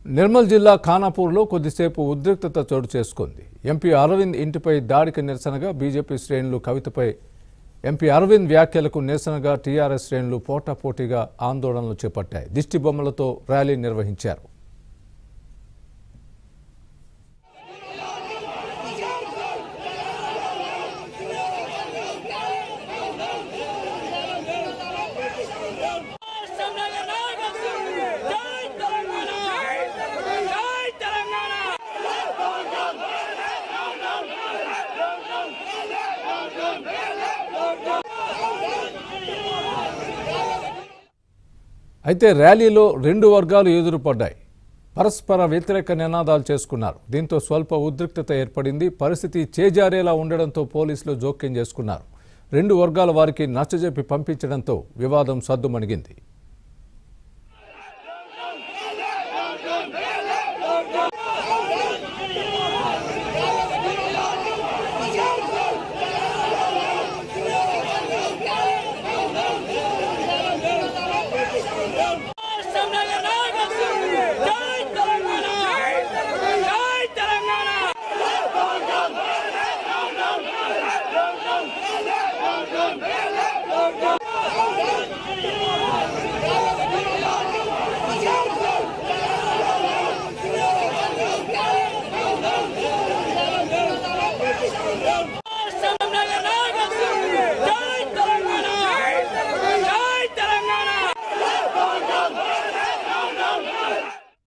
నిర్మల్ జిల్లా ఖానాపూర్లో కొద్దిసేపు ఉద్రిక్తత చోటు చేసుకుంది ఎంపీ అరవింద్ ఇంటిపై దాడికి నిరసనగా బీజేపీ శ్రేణులు కవితపై ఎంపీ అరవింద్ వ్యాఖ్యలకు నిరసనగా టీఆర్ఎస్ శ్రేణులు పోటాపోటీగా ఆందోళనలు చేపట్టాయి దిష్టి బొమ్మలతో ర్యాలీ నిర్వహించారు జై తెలంగాణ జై తెలంగాణ అయితే ర్యాలీలో రెండు వర్గాలు ఎదురుపడ్డాయి పరస్పర వ్యతిరేక నినాదాలు చేసుకున్నారు దీంతో స్వల్ప ఉద్రిక్తత ఏర్పడింది పరిస్థితి చేజారేలా ఉండడంతో పోలీసులు జోక్యం చేసుకున్నారు రెండు వర్గాల వారికి నచ్చజెప్పి పంపించడంతో వివాదం సద్దుమణిగింది